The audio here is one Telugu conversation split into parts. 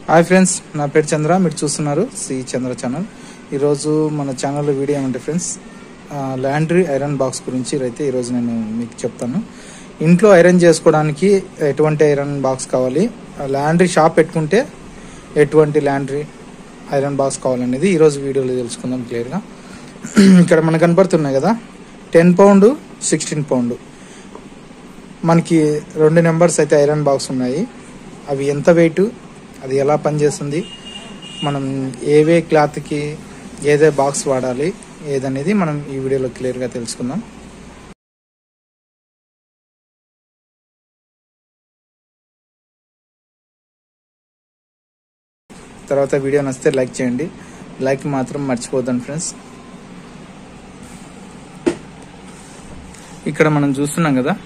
హాయ్ ఫ్రెండ్స్ నా పేరు చంద్ర మీరు చూస్తున్నారు సి చంద్ర ఛానల్ ఈరోజు మన ఛానల్లో వీడియో ఏమంటే ఫ్రెండ్స్ ల్యాండ్రీ ఐరన్ బాక్స్ గురించి అయితే ఈరోజు నేను మీకు చెప్తాను ఇంట్లో ఐరన్ చేసుకోవడానికి ఎటువంటి ఐరన్ బాక్స్ కావాలి ల్యాండ్రీ షాప్ పెట్టుకుంటే ఎటువంటి ల్యాండ్రీ ఐరన్ బాక్స్ కావాలనేది ఈరోజు వీడియోలో తెలుసుకుందాం క్లియర్గా ఇక్కడ మనకు కనపడుతున్నాయి కదా టెన్ పౌండ్ సిక్స్టీన్ పౌండ్ మనకి రెండు నెంబర్స్ అయితే ఐరన్ బాక్స్ ఉన్నాయి అవి ఎంత వెయిట్ అది ఎలా పనిచేస్తుంది మనం ఏవే క్లాత్కి ఏదే బాక్స్ వాడాలి ఏదనేది మనం ఈ వీడియోలో క్లియర్గా తెలుసుకుందాం తర్వాత వీడియో నచ్చితే లైక్ చేయండి లైక్ మాత్రం మర్చిపోద్దండి ఫ్రెండ్స్ ఇక్కడ మనం చూస్తున్నాం కదా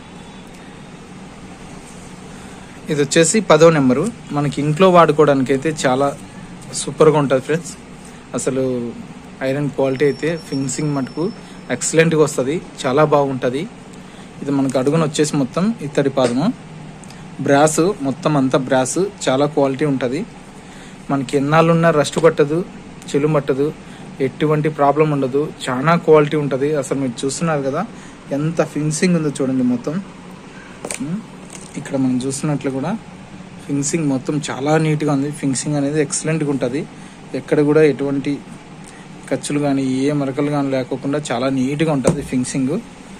ఇది వచ్చేసి పదో నెంబరు మనకి ఇంట్లో వాడుకోవడానికి అయితే చాలా సూపర్గా ఉంటుంది ఫ్రెండ్స్ అసలు ఐరన్ క్వాలిటీ అయితే ఫినిషింగ్ మటుకు ఎక్సలెంట్గా వస్తుంది చాలా బాగుంటుంది ఇది మనకు అడుగున వచ్చేసి మొత్తం ఇత్తడి పాదము బ్రాస్ మొత్తం అంతా బ్రాస్ చాలా క్వాలిటీ ఉంటుంది మనకి ఎన్నాళ్ళున్నా రస్ట్ పట్టదు చెలు పట్టదు ఎటువంటి ప్రాబ్లం ఉండదు చాలా క్వాలిటీ ఉంటుంది అసలు మీరు చూస్తున్నారు కదా ఎంత ఫినిషింగ్ ఉందో చూడండి మొత్తం ఉమ్. ఇక్కడ మనం చూస్తున్నట్లు కూడా ఫినిషింగ్ మొత్తం చాలా నీట్గా ఉంది ఫినిషింగ్ అనేది ఎక్సలెంట్గా ఉంటుంది ఎక్కడ కూడా ఎటువంటి ఖర్చులు కానీ ఏ మరకలు కానీ లేకోకుండా చాలా నీట్గా ఉంటుంది ఫినిషింగ్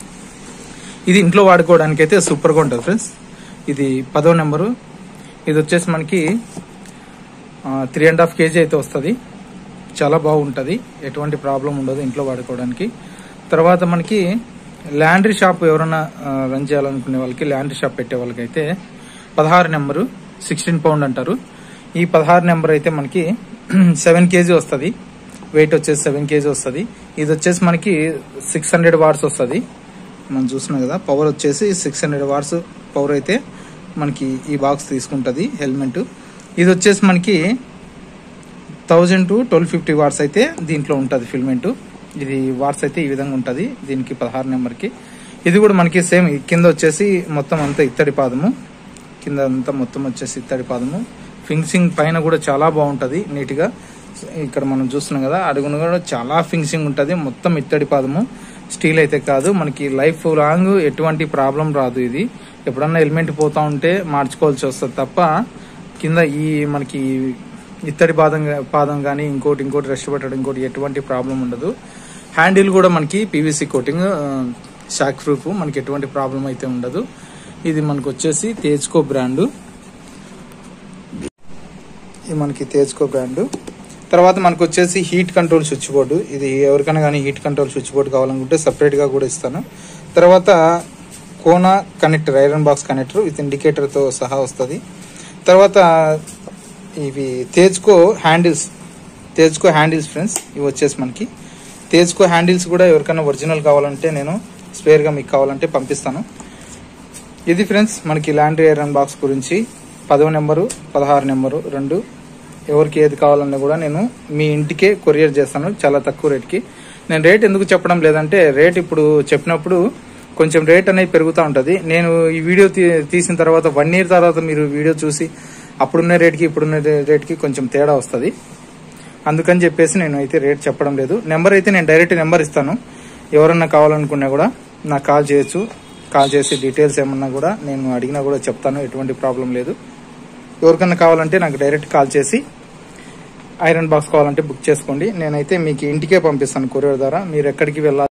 ఇది ఇంట్లో వాడుకోవడానికి అయితే సూపర్గా ఉంటుంది ఫ్రెండ్స్ ఇది పదో నెంబరు ఇది వచ్చేసి మనకి త్రీ అండ్ హాఫ్ కేజీ అయితే వస్తుంది చాలా బాగుంటుంది ఎటువంటి ప్రాబ్లం ఉండదు ఇంట్లో వాడుకోవడానికి తర్వాత మనకి ల్యాండ్రీ షాప్ ఎవరైనా ఆ, రన్ చేయాలనుకునే వాళ్ళకి ల్యాండ్రీ షాప్ పెట్టే వాళ్ళకైతే పదహారు నెంబరు సిక్స్టీన్ పౌండ్ అంటారు ఈ పదహారు నెంబర్ అయితే మనకి సెవెన్ కేజీ వస్తుంది వెయిట్ వచ్చేసి సెవెన్ కేజీ వస్తుంది ఇది వచ్చేసి మనకి సిక్స్ హండ్రెడ్ వాట్స్ వస్తుంది మనం చూస్తున్నాం కదా పవర్ వచ్చేసి సిక్స్ హండ్రెడ్ వాట్స్ పవర్ అయితే మనకి ఈ బాక్స్ తీసుకుంటుంది హెల్మెట్ ఇది వచ్చేసి మనకి thousand to twelve fifty watts అయితే దీంట్లో ఉంటుంది ఫిల్మెంట్ ఇది వాట్స్ అయితే ఈ విధంగా ఉంటుంది దీనికి పదహారు నెంబర్కి ఇది కూడా మనకి సేమ్ కింద వచ్చేసి మొత్తం అంతా ఇత్తడి పాదము కింద అంతా మొత్తం వచ్చేసి ఇత్తడి పాదము ఫినిషింగ్ పైన కూడా చాలా బాగుంటుంది నీట్గా ఇక్కడ మనం చూస్తున్నాం కదా అడుగున కూడా చాలా ఫినిషింగ్ ఉంటుంది మొత్తం ఇత్తడి పాదము స్టీల్ అయితే కాదు మనకి లైఫ్ లాంగ్ ఎటువంటి ప్రాబ్లం రాదు ఇది ఎప్పుడన్నా హెల్మెట్ పోతా ఉంటే మార్చుకోవాల్సి వస్తుంది తప్ప కింద ఈ మనకి ఇత్తడి పాదం పాదం కానీ ఇంకోటి ఇంకోటి రెస్ట్ పెట్టడం ఇంకోటి ఎటువంటి ప్రాబ్లం ఉండదు హ్యాండిల్ కూడా మనకి పీవీసీ కోటింగ్ షాక్ ప్రూఫ్ మనకి ఎటువంటి ప్రాబ్లం అయితే ఉండదు ఇది మనకు వచ్చేసి తేజ్కో బ్రాండు ఇది మనకి తేజ్కో బ్రాండు తర్వాత మనకు వచ్చేసి హీట్ కంట్రోల్ స్విచ్ బోర్డు ఇది ఎవరికైనా కానీ హీట్ కంట్రోల్ స్విచ్ బోర్డు కావాలనుకుంటే సపరేట్గా కూడా ఇస్తాను తర్వాత కోనా connector iron box connector with ఇండికేటర్తో సహా వస్తుంది తర్వాత ఇవి తేజ్కో హ్యాండిల్స్ తేజ్కో హ్యాండిల్స్ ఫ్రెండ్స్ ఇవి వచ్చేసి మనకి తేజ్కో హ్యాండిల్స్ కూడా ఎవరికైనా ఒరిజినల్ కావాలంటే నేను స్పేర్గా మీకు కావాలంటే పంపిస్తాను ఇది ఫ్రెండ్స్ మనకి ల్యాండ్రీ ఐరన్ బాక్స్ గురించి పదో నెంబరు పదహారు నెంబరు రెండు ఎవరికి ఏది కావాలన్నా కూడా నేను మీ ఇంటికే కొరియర్ చేస్తాను చాలా తక్కువ రేట్కి నేను రేట్ ఎందుకు చెప్పడం లేదంటే రేట్ ఇప్పుడు చెప్పినప్పుడు కొంచెం రేట్ అనేది పెరుగుతూ ఉంటుంది నేను ఈ వీడియో తీ- తీసిన తర్వాత వన్ ఇయర్ తర్వాత మీరు వీడియో చూసి అప్పుడున్న రేట్కి ఇప్పుడున్న రే- రేట్కి కొంచెం తేడా వస్తుంది అందుకని చెప్పేసి నేను అయితే రేట్ చెప్పడం లేదు నెంబర్ అయితే నేను డైరెక్ట్ నెంబర్ ఇస్తాను ఎవరన్నా కావాలనుకున్నా కూడా నాకు కాల్ చేయొచ్చు కాల్ చేసి డీటెయిల్స్ ఏమన్నా కూడా నేను అడిగినా కూడా చెప్తాను ఎటువంటి ప్రాబ్లం లేదు ఎవరికన్నా కావాలంటే నాకు డైరెక్ట్ కాల్ చేసి ఐరన్ బాక్స్ కావాలంటే బుక్ చేసుకోండి నేనైతే మీకు ఇంటికే పంపిస్తాను కొరియర్ ద్వారా మీరు ఎక్కడికి వెళ్ళాలి